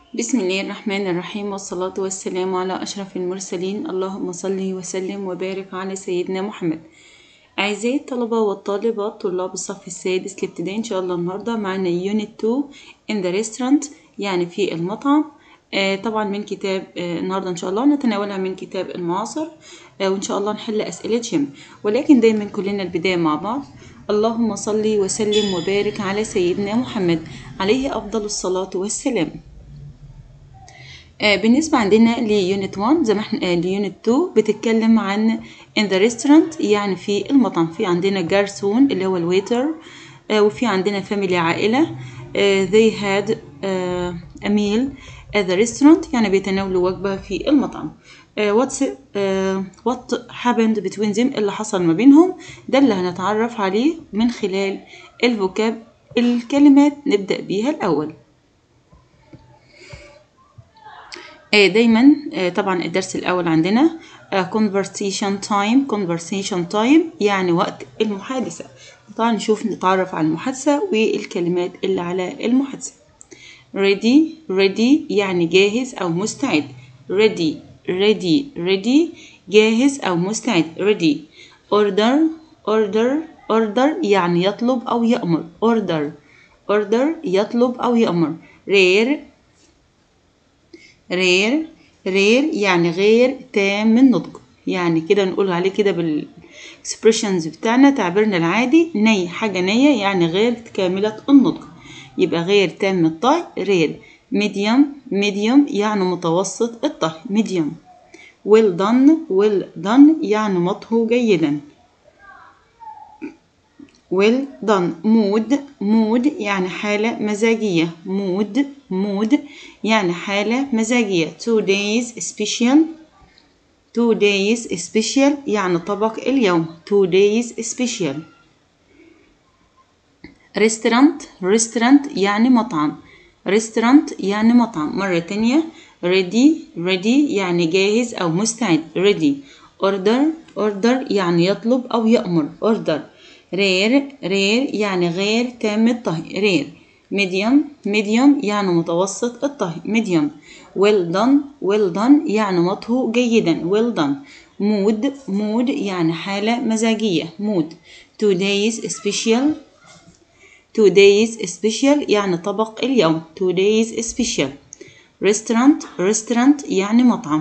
بسم الله الرحمن الرحيم والصلاة والسلام على أشرف المرسلين اللهم صل وسلم وبارك على سيدنا محمد أعزائي الطلبة والطالبات طلاب الصف السادس الابتدائي إن شاء الله النهاردة معنا Unit 2 in the restaurant يعني في المطعم آه طبعا من كتاب آه النهاردة إن شاء الله نتناولها من كتاب المعاصر آه وإن شاء الله نحل أسئلة جيم ولكن دايما كلنا البداية مع بعض اللهم صل وسلم وبارك على سيدنا محمد عليه أفضل الصلاة والسلام آه بالنسبة عندنا ليونت 1 زي ما احنا آه ليونت 2 بتتكلم عن in the restaurant يعني في المطعم في عندنا جارسون اللي هو الويتر آه وفي عندنا فاميلي عائلة آه they had آه a meal at the restaurant يعني بيتناولوا وجبة في المطعم آه what's آه what happened between them اللي حصل ما بينهم ده اللي هنتعرف عليه من خلال الفوكاب الكلمات نبدأ بيها الأول دايما طبعا الدرس الأول عندنا conversation time conversation time يعني وقت المحادثة طبعا نشوف نتعرف على المحادثة والكلمات اللي على المحادثة ready ready يعني جاهز أو مستعد ready ready ready جاهز أو مستعد ready order order order يعني يطلب أو يأمر order order يطلب أو يأمر rare رير رير يعني غير تام النضج يعني كده نقول عليه كده بالاكسبريشنز بتاعنا تعبيرنا العادي ني حاجة نية يعني غير كاملة النضج يبقى غير تام الطهي رير ميديوم ميديوم يعني متوسط الطهي ميديوم well done well done يعني مطهو جيدا well done mood mood يعني حالة مزاجية mood mood يعني حالة مزاجية two days special two days special يعني طبق اليوم two days special restaurant restaurant يعني مطعم restaurant يعني مطعم مرة تانية ready ready يعني جاهز أو مستعد ready order order يعني يطلب أو يأمر order رير رير يعني غير تام الطهي رير ميديوم ميديوم يعني متوسط الطهي ميديوم well done well done يعني مطهو جيدا well done مود مود يعني حالة مزاجية مود two days special two days special يعني طبق اليوم two days special restaurant restaurant يعني مطعم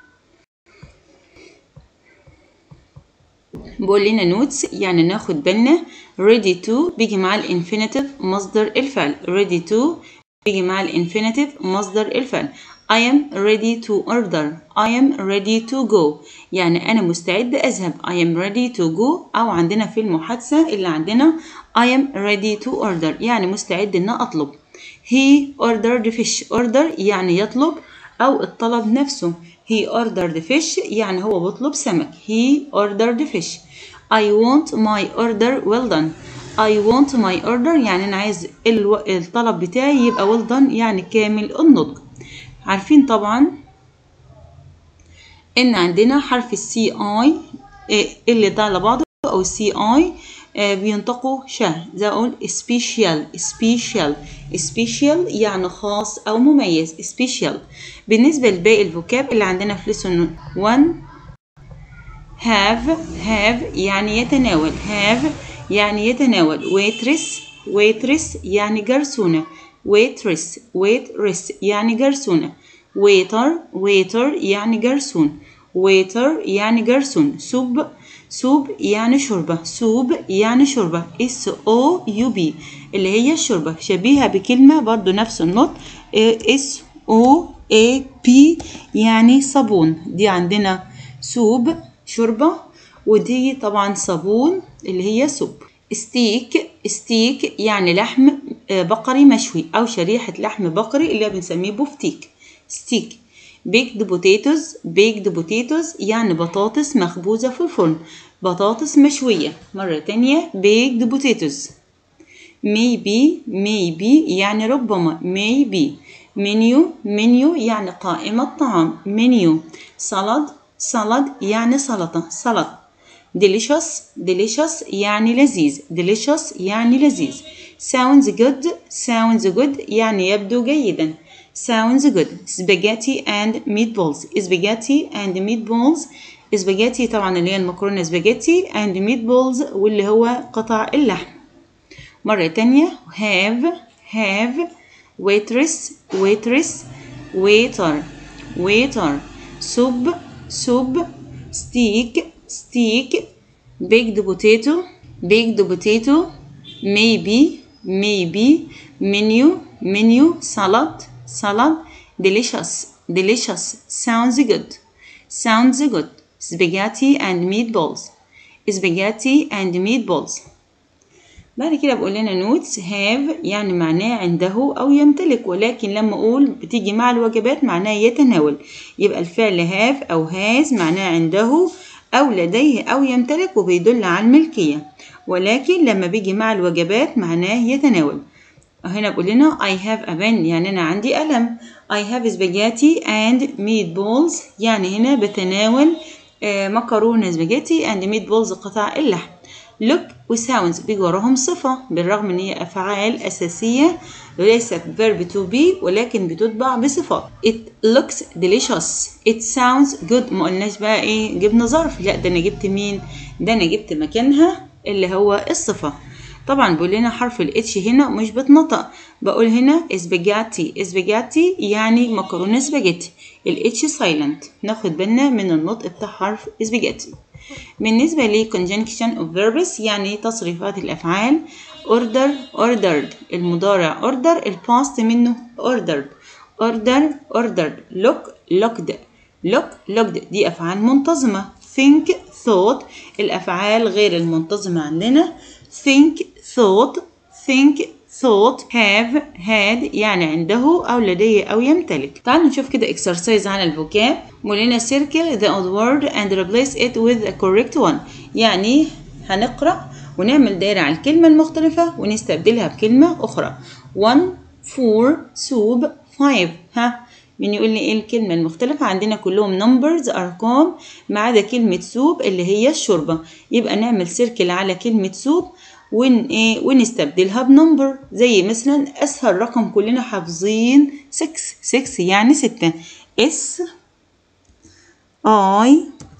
بقول لنا نوتس يعني ناخد بالنا ready to بيجي مع الانفينيتيف مصدر الفعل ready to بيجي مع الانفينيتيف مصدر الفعل I am ready to order I am ready to go يعني أنا مستعد أذهب I am ready to go أو عندنا في المحادثة اللي عندنا I am ready to order يعني مستعد إن أطلب he ordered fish order يعني يطلب أو الطلب نفسه he ordered fish يعني هو بيطلب سمك he ordered fish I want my order well done I want my order يعني أنا عايز الو... الطلب بتاعي يبقى well done يعني كامل النضج عارفين طبعا إن عندنا حرف السي آي اللي ده على بعضه أو السي آي بينطقوا شه زي أقول special special special يعني خاص أو مميز special بالنسبة لباقي الفوكاب اللي عندنا في لسون 1 have have يعني يتناول have يعني يتناول waitress waitress يعني جرسونة waitress waitress يعني جرسونة waiter waiter يعني جرسون waiter يعني جرسون سوب سوب يعني شوربة سوب يعني شوربة اس او يو بي اللي هي الشوربة شبيهة بكلمة برضو نفس النطق اس او اي بي يعني صابون دي عندنا سوب شوربة ودي طبعا صابون اللي هي سوب ستيك ستيك يعني لحم بقري مشوي أو شريحة لحم بقري اللي بنسميه بفتيك ستيك بيكد بوتيتوز بيكد بوتيتوز يعني بطاطس مخبوزة في الفرن بطاطس مشوية مرة تانية بيكد بوتيتوز maybe maybe يعني ربما maybe منيو منيو يعني قائمة طعام منيو سلطة سلطة يعني سلطة سلطة delicious delicious يعني لذيذ delicious يعني لذيذ sounds good sounds good يعني يبدو جيدا sounds good spaghetti and meatballs spaghetti and meatballs spaghetti طبعا اللي هي المكرونة spaghetti and meatballs واللي هو قطع اللحم مرة تانية have have waitress waitress waiter waiter soup soup steak steak baked potato baked potato maybe maybe menu menu salad salad delicious delicious sounds good sounds good spaghetti and meatballs spaghetti and meatballs بعد كده بقول لنا نوتس have يعني معناه عنده أو يمتلك ولكن لما أقول بتيجي مع الوجبات معناه يتناول يبقى الفعل have أو has معناه عنده أو لديه أو يمتلك وبيدل على الملكية ولكن لما بيجي مع الوجبات معناه يتناول هنا بقول لنا I have a pen يعني أنا عندي قلم I have spaghetti and meatballs يعني هنا بتناول مكرونة سباجيتي and meatballs قطع اللحم look وساوندز بيجي وراهم صفة بالرغم إن هي أفعال أساسية وليست verb to be ولكن بتتبع بصفات it looks delicious it sounds good ما قلناش بقى إيه جبنا ظرف لا ده أنا جبت مين ده أنا جبت مكانها اللي هو الصفة طبعا بيقول لنا حرف الاتش هنا مش بتنطق بقول هنا سباجيتي سباجيتي يعني مكرونه سباجيتي الاتش سايلنت ناخد بالنا من النطق بتاع حرف سباجيتي بالنسبة ل conjunction of verbs يعني تصريفات الأفعال order ordered المضارع order الباست منه ordered order ordered look looked look looked دي أفعال منتظمة think thought الأفعال غير المنتظمة عندنا think thought think thought have had يعني عنده أو لديه أو يمتلك تعالوا نشوف كده exercise عن الفوكاب ولنا circle the odd word and replace it with a correct one يعني هنقرأ ونعمل دايرة على الكلمة المختلفة ونستبدلها بكلمة أخرى one four soup five ها مين يقول لي ايه الكلمة المختلفة عندنا كلهم numbers أرقام ما عدا كلمة سوب اللي هي الشوربة يبقى نعمل سيركل على كلمة سوب ون ايه ونستبدلها بنمبر زي مثلا اسهل رقم كلنا حافظين 6 6 يعني 6 اس اي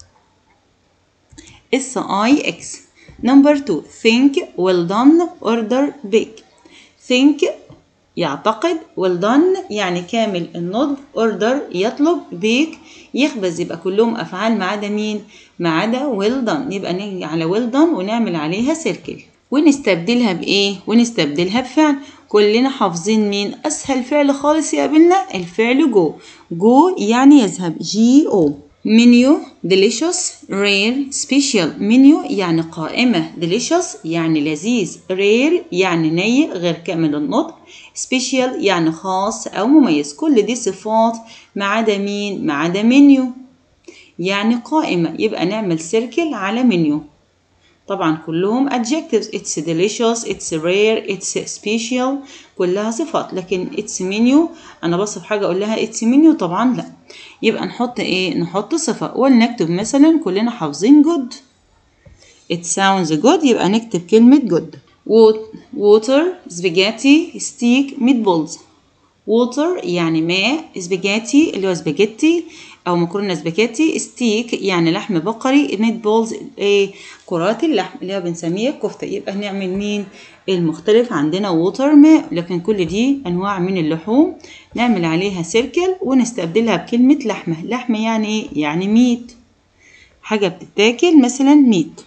اس اي اكس نمبر 2 think well done order big think يعتقد well done يعني كامل النضج order يطلب big يخبز يبقى كلهم افعال ما عدا مين ما عدا well done يبقى نيجي على well done ونعمل عليها سيركل ونستبدلها بإيه؟ ونستبدلها بفعل كلنا حافظين مين؟ أسهل فعل خالص يقابلنا الفعل جو جو يعني يذهب جي أو منيو delicious rare special منيو يعني قائمة delicious يعني لذيذ rare يعني ني غير كامل النطق special يعني خاص أو مميز كل دي صفات ما عدا مين؟ ما عدا منيو يعني قائمة يبقى نعمل سيركل على منيو طبعا كلهم adjectives it's delicious it's rare it's special كلها صفات لكن it's menu انا بصف حاجه اقول لها it's menu طبعا لا يبقى نحط ايه نحط صفه ولنكتب مثلا كلنا حافظين good it sounds good يبقى نكتب كلمه good water spaghetti steak meatballs water يعني ماء سباجيتي اللي هو سباجيتي او مكرونه سباجيتي ستيك يعني لحم بقري ميت بولز ايه كرات اللحم اللي هو بنسميها كفته يبقى هنعمل مين المختلف عندنا ووتر ماء لكن كل دي انواع من اللحوم نعمل عليها سيركل ونستبدلها بكلمه لحمه لحمه يعني ايه يعني ميت حاجه بتتاكل مثلا ميت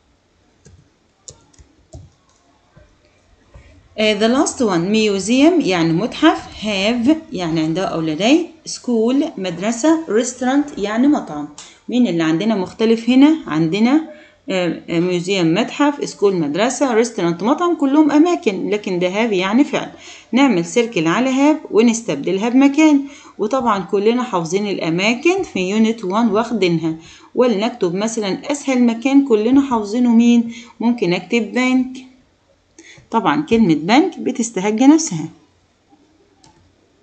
Uh, the last one museum يعني متحف have يعني عنده أو لديه school مدرسة restaurant يعني مطعم مين اللي عندنا مختلف هنا عندنا ميوزيوم متحف سكول مدرسة ريستورانت مطعم كلهم أماكن لكن ده هاف يعني فعل نعمل سيركل على هاف ونستبدلها بمكان وطبعا كلنا حافظين الأماكن في يونت 1 واخدينها ولنكتب مثلا أسهل مكان كلنا حافظينه مين ممكن أكتب بنك طبعا كلمة بنك بتستهج نفسها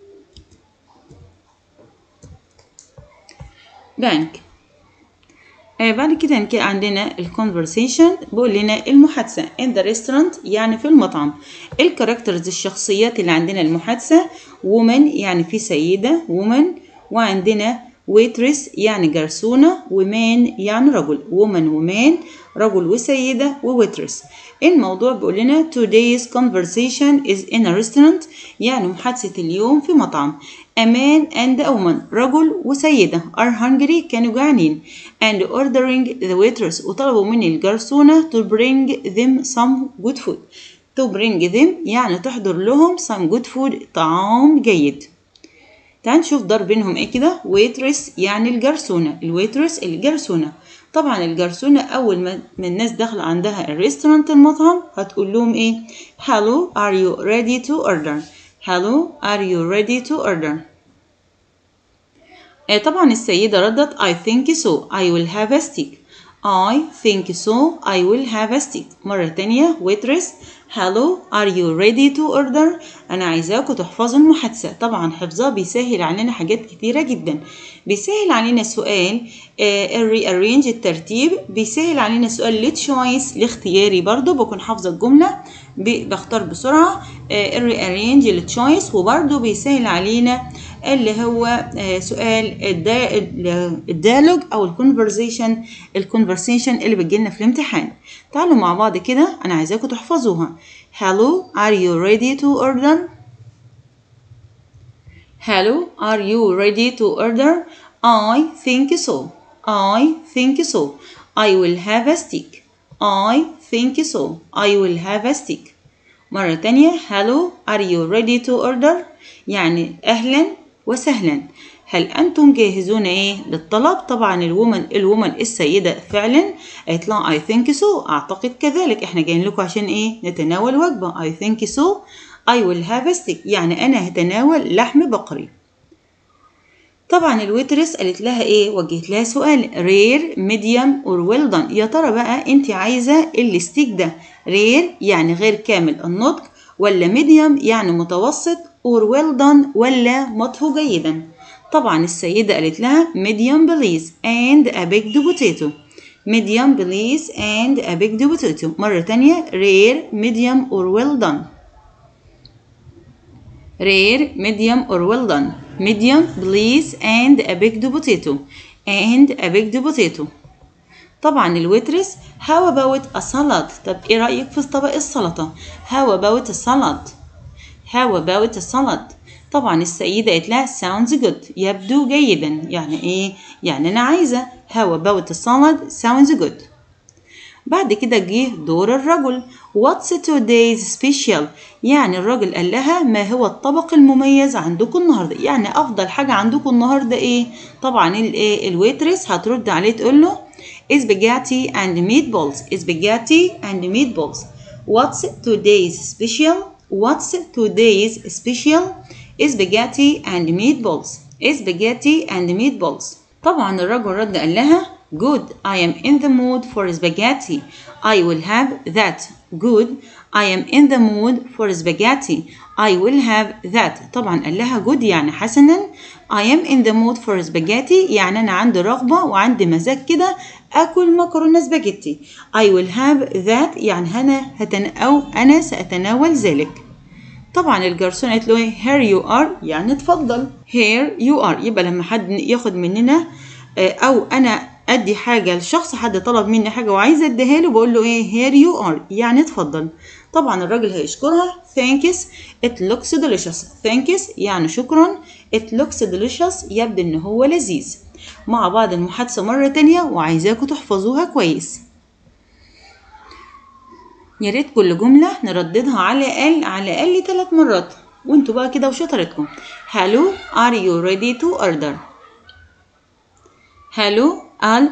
بنك آه بعد كده كده عندنا الكونفرسيشن بيقول لنا المحادثة in the restaurant يعني في المطعم الكاركترز الشخصيات اللي عندنا المحادثة woman يعني في سيدة woman وعندنا waitress يعني جرسونة ومان يعني رجل woman ومان رجل وسيدة وويترس الموضوع بيقول لنا today's conversation is in a restaurant يعني محادثة اليوم في مطعم a man and a woman رجل وسيدة are hungry كانوا جعانين and ordering the waitress وطلبوا من الجرسونة to bring them some good food to bring them يعني تحضر لهم some good food طعام جيد تعال نشوف ضرب بينهم ايه كده waitress يعني الجرسونة الويترس الجرسونة طبعا الجرسونة أول ما الناس داخلة عندها الريستورانت المطعم هتقول لهم إيه Hello are you ready to order Hello are you ready to order آه طبعا السيدة ردت I think so I will have a stick I think so I will have a stick مرة تانية waitress Hello are you ready to order أنا عايزاكم تحفظوا المحادثة طبعا حفظها بيسهل علينا حاجات كتيرة جدا بيسهل علينا سؤال الريارينج الترتيب بيسهل علينا سؤال للتشويس الاختياري برضو بكون حافظة الجملة بختار بسرعة الريارينج للتشويس وبرضو بيسهل علينا اللي هو سؤال الديالوج او الكونفرزيشن الكونفرسيشن اللي بتجيلنا في الامتحان تعالوا مع بعض كده انا عايزاكم تحفظوها Hello are you ready to order Hello are you ready to order I think so I think so I will have a stick I think so I will have a stick مرة تانية Hello are you ready to order يعني أهلا وسهلا هل أنتم جاهزون إيه للطلب طبعا الومن الومن السيدة فعلا قالت لها I think so أعتقد كذلك إحنا جايين لكم عشان إيه نتناول وجبة I think so I will have a steak يعني أنا هتناول لحم بقري طبعا الويترس قالت لها ايه وجهت لها سؤال رير ميديوم اور ويل دان يا ترى بقى انت عايزه الستيك ده رير يعني غير كامل النطق ولا ميديوم يعني متوسط اور ويل دان ولا مطهو جيدا طبعا السيده قالت لها ميديوم بليز اند ا بيج بوتيتو ميديوم بليز اند ا بيج بوتيتو مره تانية رير ميديوم اور ويل دان rare, medium or well done. Medium, please, and a baked potato. And a baked potato. طبعا الويترس how about a salad طب ايه رأيك في طبق السلطة how about a salad how about a salad طبعا السيدة قالت لها sounds good يبدو جيدا يعني ايه يعني انا عايزة how about a salad sounds good بعد كده جه دور الرجل What's today's special يعني الراجل قال لها ما هو الطبق المميز عندكم النهارده يعني افضل حاجه عندكم النهارده ايه طبعا الايه الويترس هترد عليه تقول له spaghetti and meatballs spaghetti and meatballs What's today's special What's today's special spaghetti and meatballs spaghetti and meatballs طبعا الرجل رد قال لها Good, I am in the mood for spaghetti. I will have that. Good, I am in the mood for spaghetti. I will have that. طبعا قال لها good يعني حسنا. I am in the mood for spaghetti يعني أنا عندي رغبة وعندي مزاج كده أكل مكرونة سباجيتي. I will have that يعني أنا هتن أو أنا سأتناول ذلك. طبعا الجرسون قالت له here you are يعني اتفضل here you are يبقى لما حد ياخد مننا أو أنا ادي حاجه لشخص حد طلب مني حاجه وعايزه اديها له بقول له ايه here you are يعني اتفضل طبعا الراجل هيشكرها thanks it looks delicious thanks يعني شكرا it looks delicious يبدو ان هو لذيذ مع بعض المحادثه مره تانية وعايزاكم تحفظوها كويس يا ريت كل جمله نرددها على الاقل على الاقل ثلاث مرات وانتوا بقى كده وشطارتكم hello are you ready to order hello Al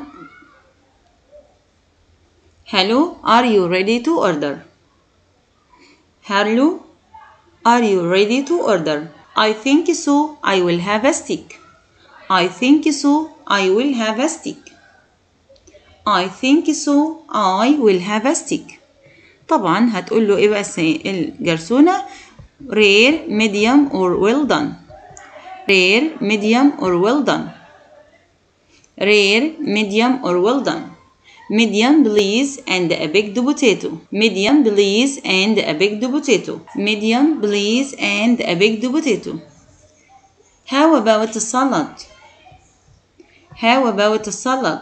Hello, are you ready to order? Hello, are you ready to order? I think so, I will have a stick. I think so, I will have a stick. I think so, I will have a stick. طبعا هتقول له ايه بقى الجرسونة rare, medium or well done. Rare, medium or well done. rare medium or well done medium please and a baked potato medium please and a baked potato medium please and a baked potato how about a salad how about a salad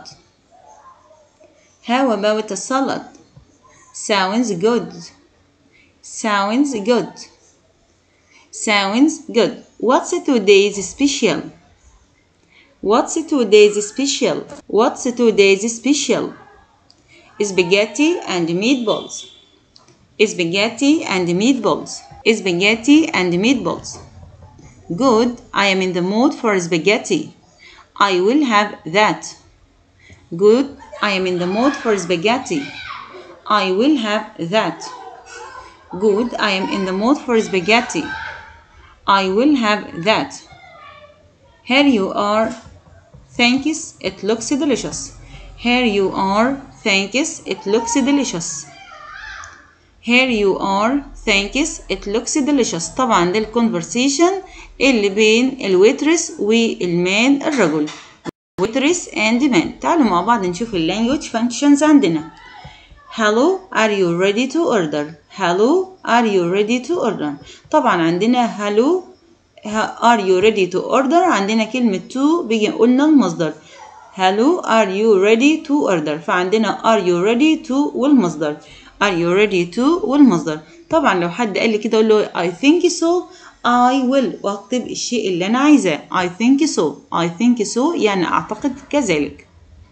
how about a salad sounds good sounds good sounds good what's today's special what's today's special what's today's special spaghetti and meatballs spaghetti and meatballs spaghetti and meatballs good i am in the mood for spaghetti i will have that good i am in the mood for spaghetti i will have that good i am in the mood for spaghetti i will have that here you are thanks it looks delicious here you are thanks it looks delicious here you are thanks it looks delicious طبعا ده الكونفرسيشن اللي بين الويترس والمان الرجل waitress and man تعالوا مع بعض نشوف اللانجوج functions عندنا hello are you ready to order hello are you ready to order طبعا عندنا hello are you ready to order عندنا كلمة to بيجي قلنا المصدر hello are you ready to order فعندنا are you ready to والمصدر are you ready to والمصدر طبعا لو حد قال لي كده اقول له I think so I will واكتب الشيء اللي انا عايزاه I think so I think so يعني اعتقد كذلك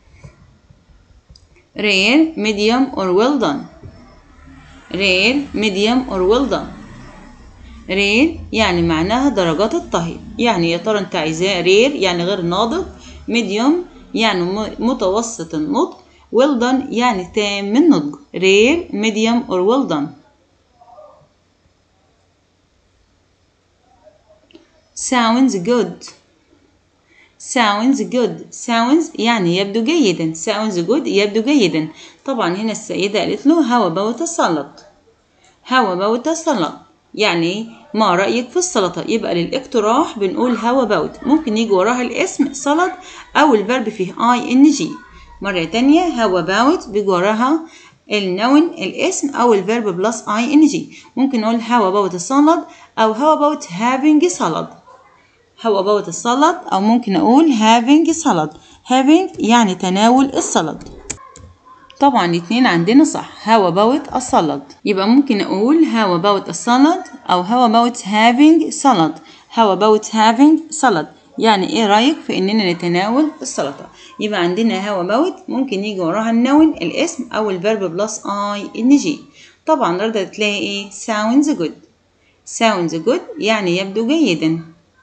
rare medium or well done rare medium or well done rare يعني معناها درجات الطهي يعني يا ترى انت عايزاه rare يعني غير ناضج medium يعني متوسط النضج well done يعني تام النضج rare medium or well done sounds good sounds good sounds يعني يبدو جيدا sounds good يبدو جيدا طبعا هنا السيدة قالت له how about a salad how about a salad يعني ما رأيك في السلطة يبقى للاقتراح بنقول how about ممكن يجي وراها الاسم salad أو الفرب فيه ing مرة تانية how about بيجي وراها النون الاسم أو الفيرب بلس ing ممكن نقول how about a salad أو how about having a salad how about a salad أو ممكن أقول having a salad having يعني تناول السلطة طبعا الاتنين عندنا صح how about a salad يبقى ممكن أقول how about a salad أو how about having salad how about having salad يعني ايه رأيك في اننا نتناول السلطة يبقى عندنا how about ممكن يجي وراها النون الاسم او الفيرب بلس اي ان جي طبعا رد تلاقي ايه sounds good sounds good يعني يبدو جيدا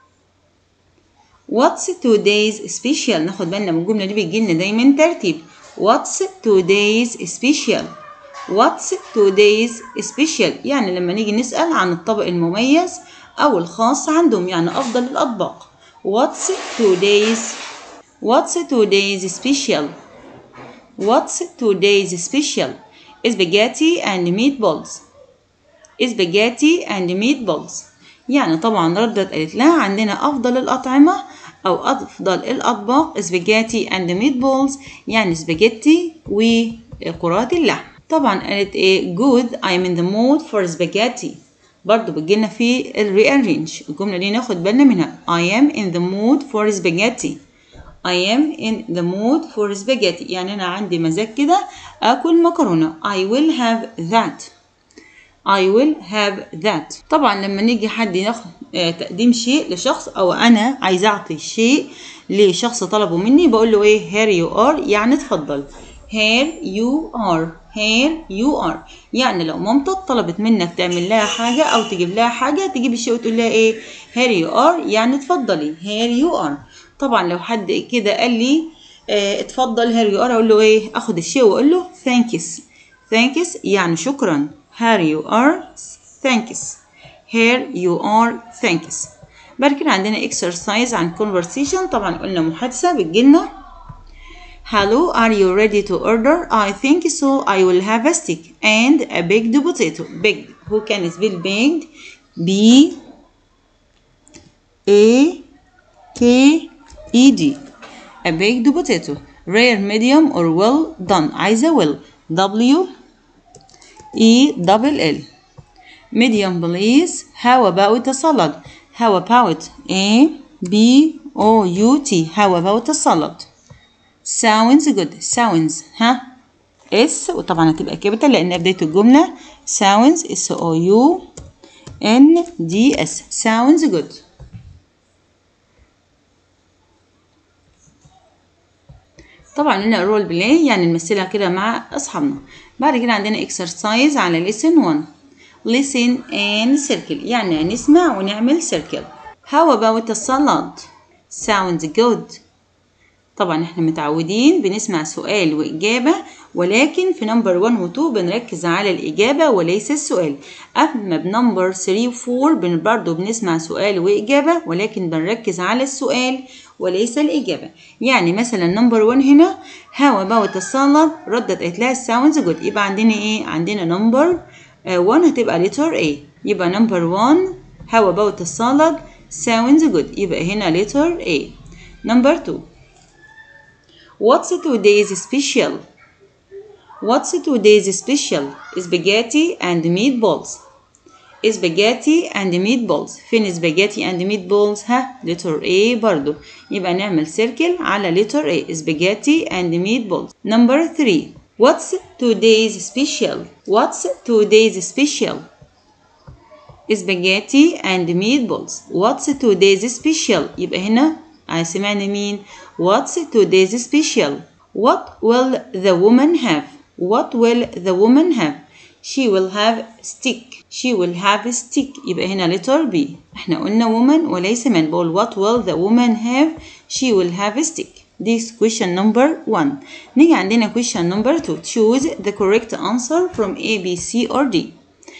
what's today's special ناخد بالنا من الجملة دي بتجيلنا دايما ترتيب what's today's special what's today's special يعني لما نيجي نسأل عن الطبق المميز أو الخاص عندهم يعني أفضل الأطباق What's today's What's today's special? What's today's special? Spaghetti and meatballs. Spaghetti and meatballs. يعني طبعا ردت قالت لها عندنا أفضل الأطعمة أو أفضل الأطباق spaghetti and meatballs يعني سباجيتي وكرات اللحم. طبعا قالت إيه good I'm in the mood for spaghetti. برضو بتجيلنا في الريارينج الجملة دي ناخد بالنا منها I am in the mood for spaghetti I am in the mood for spaghetti يعني أنا عندي مزاج كده آكل مكرونة I will have that I will have that طبعا لما نيجي حد ياخد تقديم شيء لشخص أو أنا عايزة أعطي شيء لشخص طلبه مني بقول له إيه here you are يعني اتفضل here you are here you are يعني لو مامتك طلبت منك تعمل لها حاجة أو تجيب لها حاجة تجيب الشيء وتقول لها إيه here you are يعني اتفضلي here you are طبعا لو حد كده قال لي اه اتفضل here you are أقول له إيه أخد الشيء وأقول له thanks thanks يعني شكرا here you are thanks here you are thanks بعد كده عندنا exercise عن conversation طبعا قلنا محادثة بتجيلنا Hello, are you ready to order? I think so. I will have a stick and a baked potato. Baked. Who can spell baked? B A K E D. a baked potato rare medium or well done عايزة well W E double L medium please how about a salad how about A B O U T how about a salad sounds good sounds ها اس وطبعا هتبقى كابيتال لان بداية الجملة sounds S O U N D S sounds good طبعا هنا رول بلاي يعني نمثلها كده مع اصحابنا بعد كده عندنا exercise على lesson 1 listen and circle يعني نسمع ونعمل circle how about a salad sounds good طبعا احنا متعودين بنسمع سؤال وإجابة ولكن في نمبر 1 و 2 بنركز على الإجابة وليس السؤال أما بنمبر 3 و 4 بن برضه بنسمع سؤال وإجابة ولكن بنركز على السؤال وليس الإجابة يعني مثلا نمبر 1 هنا how about the salad ردت قالت لها sounds good يبقى عندنا إيه عندنا نمبر 1 هتبقى letter A يبقى نمبر 1 how about the salad sounds good يبقى هنا letter A نمبر 2 What's today's special? What's today's special? Spaghetti and meatballs. Spaghetti and meatballs. فين spaghetti and meatballs؟ ها letter A برضو. يبقى نعمل circle على letter A. Spaghetti and meatballs. Number 3. What's today's special? What's today's special? Spaghetti and meatballs. What's today's special? يبقى هنا سمعنا مين؟ What's today's special? What will the woman have? What will the woman have? She will have stick. She will have a stick. يبقى هنا letter B. احنا قلنا woman وليس man. بقول what will the woman have? She will have a stick. This question number one. نيجي عندنا question number two. Choose the correct answer from A, B, C or D.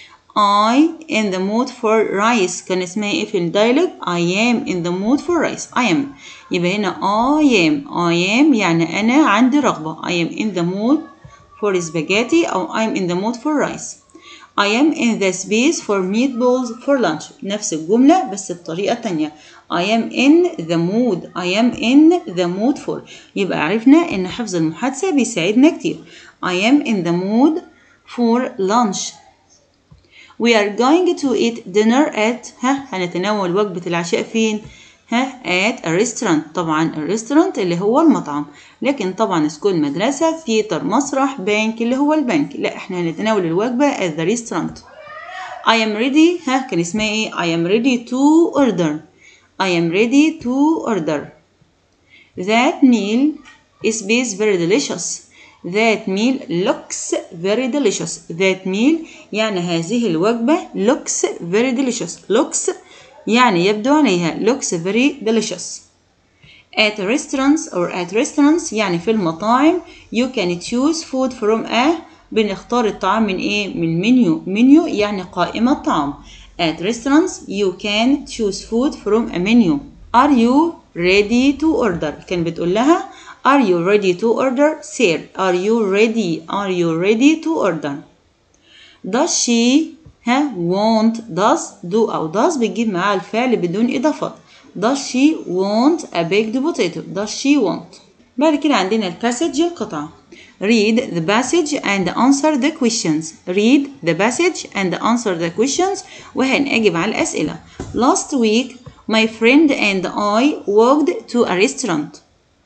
I in the mood for rice كان اسمها ايه في الدايلوج I am in the mood for rice I am يبقى هنا I am I am يعني أنا عندي رغبة I am in the mood for spaghetti أو I am in the mood for rice I am in the space for meatballs for lunch نفس الجملة بس بطريقة تانية I am in the mood I am in the mood for يبقى عرفنا إن حفظ المحادثة بيساعدنا كتير I am in the mood for lunch We are going to eat dinner at ها هنتناول وجبة العشاء فين؟ ها at a restaurant طبعا الريستورانت اللي هو المطعم لكن طبعا سكول مدرسة ثياتر مسرح بنك اللي هو البنك لا احنا هنتناول الوجبة at the restaurant I am ready ها كان اسمها ايه I am ready to order I am ready to order that meal is based very delicious That meal looks very delicious. That meal يعني هذه الوجبة looks very delicious. Looks يعني يبدو عليها looks very delicious. At restaurants or at restaurants يعني في المطاعم you can choose food from a بنختار الطعام من ايه؟ من منيو. منيو يعني قائمة طعام. At restaurants you can choose food from a menu. Are you ready to order? كان بتقول لها Are you ready to order? Sir, are you ready? Are you ready to order? Does she ها want does do أو does بتجيب معاها الفعل بدون إضافات. Does she want a baked potato? Does she want? بعد كده عندنا الباسج القطعة. Read the passage and answer the questions. Read the passage and answer the questions وهنجيب على الأسئلة. Last week, my friend and I walked to a restaurant.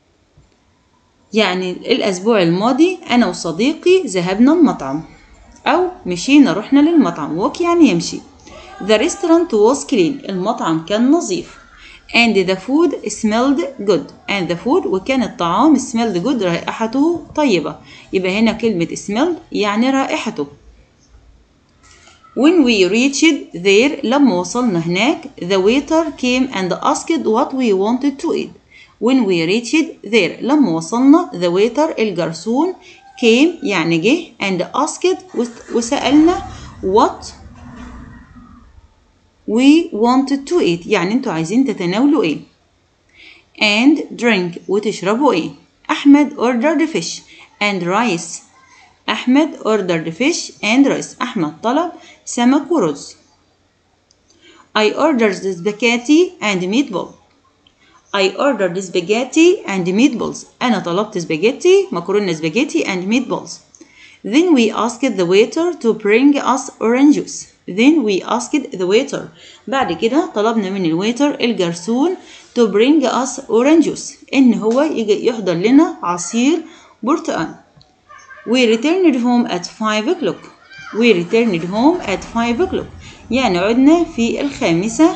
يعني الأسبوع الماضي أنا وصديقي ذهبنا المطعم أو مشينا رحنا للمطعم walk يعني يمشي The restaurant was clean المطعم كان نظيف and the food smelled good and the food وكان الطعام smelled good رائحته طيبة يبقى هنا كلمة smelled يعني رائحته When we reached there لما وصلنا هناك the waiter came and asked what we wanted to eat when we reached there لما وصلنا the waiter الجرسون came يعني جه and asked وسألنا what we wanted to eat يعني انتوا عايزين تتناولوا ايه and drink وتشربوا ايه أحمد ordered fish and rice أحمد ordered fish and rice أحمد طلب سمك ورز I ordered spaghetti and meatball I ordered spaghetti and meatballs أنا طلبت سباجيتي مكرونة سباجيتي and meatballs Then we asked the waiter to bring us orange juice Then we asked the waiter بعد كده طلبنا من الويتر الجرسون to bring us orange juice إن هو يجي يحضر لنا عصير برتقال We returned home at 5 o'clock We returned home at 5 o'clock يعني عدنا في الخامسة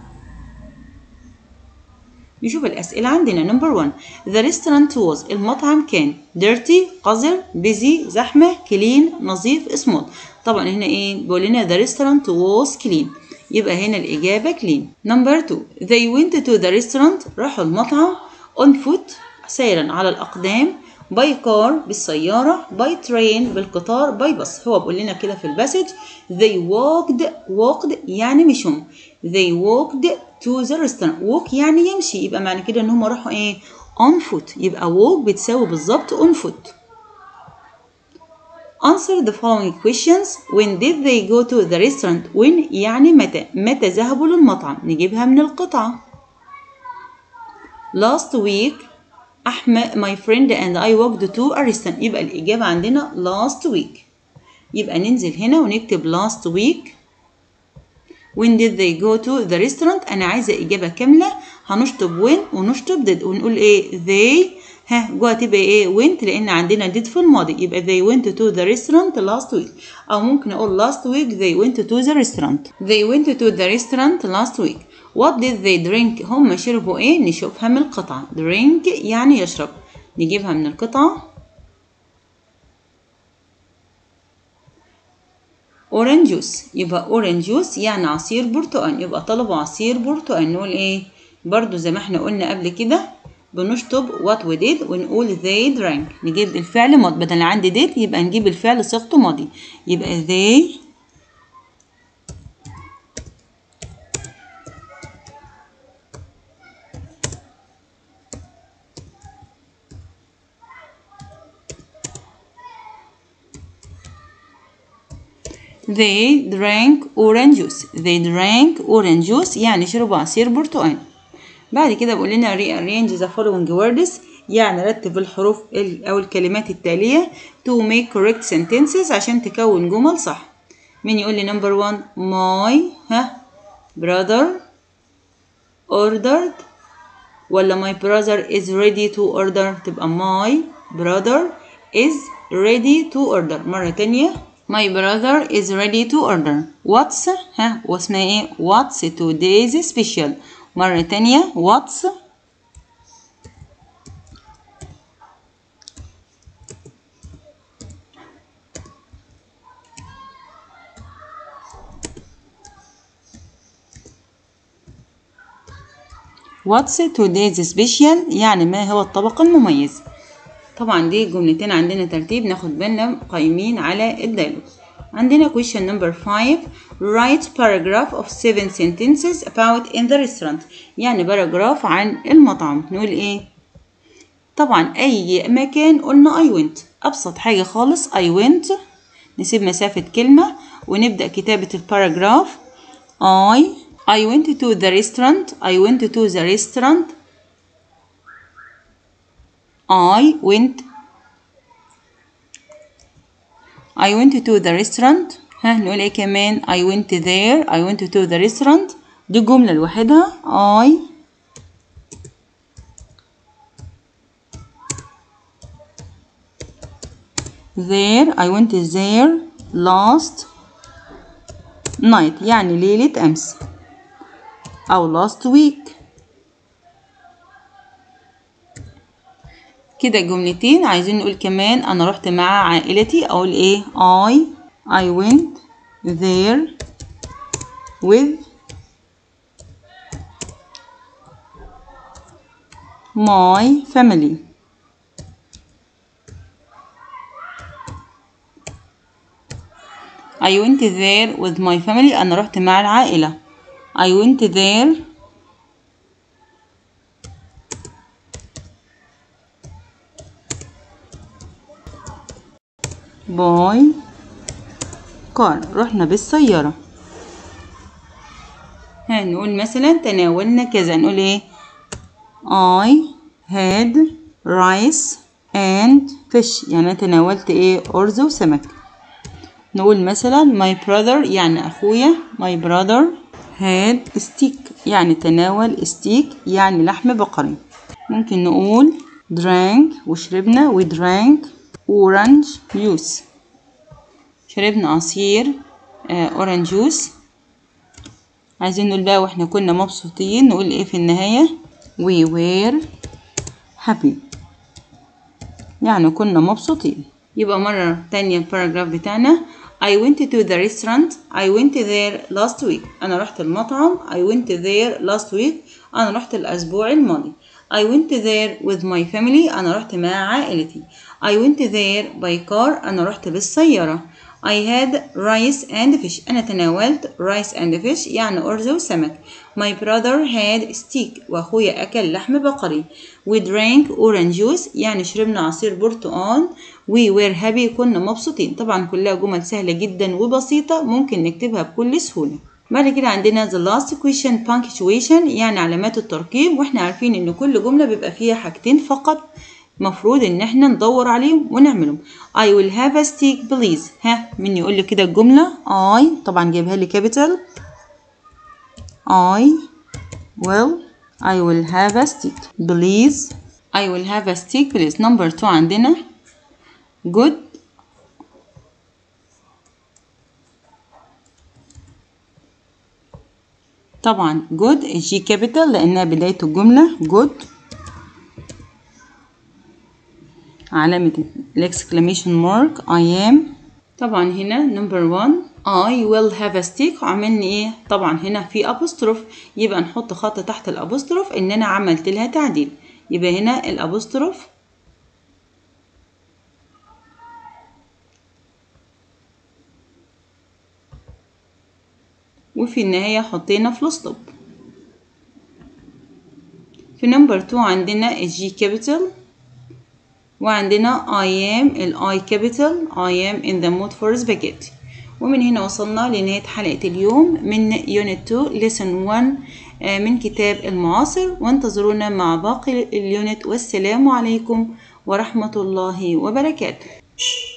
نشوف الأسئلة عندنا number one The restaurant was المطعم كان dirty قذر busy زحمة clean نظيف small طبعا هنا ايه بيقول لنا the restaurant was clean يبقى هنا الإجابة clean number two They went to the restaurant راحوا المطعم on foot سيرا على الأقدام باي كار بالسيارة باي ترين بالقطار باي باص هو بيقول لنا كده في الباسج they walked walked يعني مشوا they walked to the restaurant walk يعني يمشي يبقى معنى كده ان هم راحوا ايه on foot يبقى walk بتساوي بالظبط on foot answer the following questions when did they go to the restaurant when يعني متى متى ذهبوا للمطعم نجيبها من القطعة last week أحمد my friend and I walked to a restaurant يبقى الإجابة عندنا last week يبقى ننزل هنا ونكتب last week when did they go to the restaurant أنا عايزة إجابة كاملة هنشطب when ونشطب did ونقول إيه they ها جوه هتبقى إيه went لأن عندنا did في الماضي يبقى they went to the restaurant last week أو ممكن أقول last week they went to the restaurant they went to the restaurant last week What did they drink؟ هم شربوا ايه؟ نشوفها من القطعة. drink يعني يشرب. نجيبها من القطعة. orange juice يبقى orange juice يعني عصير برتقال يبقى طلبوا عصير برتقال نقول ايه؟ برضو زي ما احنا قلنا قبل كده بنشطب what we did ونقول they drank نجيب الفعل ماضي بدل عندي did يبقى نجيب الفعل صيغته ماضي يبقى they They drank orange juice. They drank orange juice يعني شربوا عصير برتقال. بعد كده بيقول لنا rearrange the following words يعني رتب الحروف أو الكلمات التالية to make correct sentences عشان تكون جمل صح. مين يقول لي number one my ها brother ordered ولا my brother is ready to order تبقى my brother is ready to order مرة تانية My brother is ready to order. What's ها واسمها ايه؟ What's today's special؟ مرة تانية What's What's today's special؟ يعني ما هو الطبق المميز؟ طبعا دي جملتين عندنا ترتيب ناخد بالنا قايمين على الدالوج عندنا question number 5 write paragraph of seven sentences about in the restaurant يعني باراجراف عن المطعم نقول ايه طبعا اي مكان قلنا I went ابسط حاجة خالص I went نسيب مسافة كلمة ونبدأ كتابة الباراجراف I I went to the restaurant I went to the restaurant I went I went to the restaurant ها نقول ايه كمان I went there I went to the restaurant دي جملة لوحدها I there I went there last night يعني ليلة أمس أو last week كده جملتين عايزين نقول كمان انا رحت مع عائلتي اقول ايه I I went there with my family I went there with my family انا رحت مع العائلة I went there باي كار رحنا بالسيارة هنقول مثلا تناولنا كذا نقول ايه I had rice and fish يعني أنا تناولت إيه أرز وسمك نقول مثلا my brother يعني أخويا my brother had steak يعني تناول steak يعني لحم بقري ممكن نقول drank وشربنا we drank orange juice شربنا عصير اورنج جوس عايزين نقول بقى واحنا كنا مبسوطين نقول ايه في النهاية we were happy يعني كنا مبسوطين يبقى مرة تانية الباراجراف بتاعنا I went to the restaurant I went there last week أنا رحت المطعم I went there last week أنا رحت الأسبوع الماضي I went there with my family أنا رحت مع عائلتي I went there by car أنا رحت بالسيارة I had rice and fish أنا تناولت rice and fish يعني أرز وسمك My brother had steak وأخويا أكل لحم بقري We drank orange juice يعني شربنا عصير برتقال We were happy كنا مبسوطين طبعا كلها جمل سهلة جدا وبسيطة ممكن نكتبها بكل سهولة بعد كده عندنا the last question punctuation يعني علامات الترقيم واحنا عارفين ان كل جملة بيبقى فيها حاجتين فقط مفروض ان احنا ندور عليهم ونعملهم I will have a steak please ها مين يقول لي كده الجملة I طبعا جايبها لي capital I will I will have a steak please I will have a steak please number two عندنا good طبعا good جي كابيتال لأنها بداية الجملة good علامة الاكسكلاميشن مارك I am طبعا هنا نمبر 1 I will have a steak عملني ايه طبعا هنا في apostrophe يبقى نحط خط تحت الابوستروف ان انا عملت لها تعديل يبقى هنا الابوستروف وفي النهاية حطينا فول ستوب في نمبر 2 عندنا الجي كابيتال وعندنا I am ال I capital I am in the mood for spaghetti ومن هنا وصلنا لنهاية حلقة اليوم من Unit 2 Lesson 1 من كتاب المعاصر وانتظرونا مع باقي اليونت والسلام عليكم ورحمة الله وبركاته